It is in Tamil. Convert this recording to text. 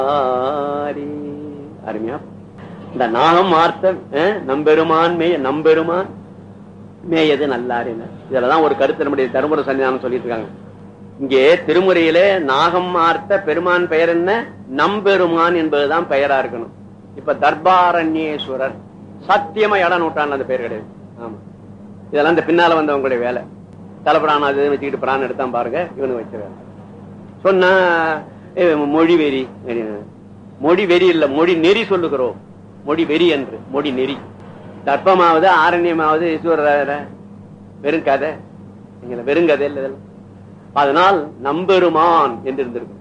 ஆரி. அருமையா இந்த நாகம் ஆர்த்த அஹ், நம்பெருமான் மேய நம்பெருமான் மேயது நல்லாரின இதுலதான் ஒரு கருத்து நம்முடைய தருமபுர சன்னிதானம் சொல்லிட்டு இருக்காங்க இங்கே திருமுறையிலே நாகம் ஆர்த்த பெருமான் பெயர் என்ன நம்பெருமான் என்பதுதான் பெயரா இருக்கணும் இப்ப தர்பாரண்யேஸ்வரர் சத்தியமா இடம் நூற்றாண்டு அந்த பெயர் கிடையாது ஆமா இதெல்லாம் இந்த பின்னால வந்தவங்களுடைய வேலை தலைப்பிராணம் அது இதுன்னு வச்சுக்கிட்டு பிராணம் எடுத்தான் பாருங்க இவனு வச்சிருக்காரு சொன்னா ஏ, மொழி வெறி அப்படின்னு. மொழி வெறி இல்ல மொழி நெறி சொல்லுகிறோம் மொழி வெறி என்று மொழி நெறி தர்ப்பமாவது ஆரண்யமாவது ஈஸ்வரர் வெறும் கதை நீங்கள வெறும் கதை இல்ல இதெல்லாம். அதனால் நம்பெருமான் என்று இருந்திருக்கும்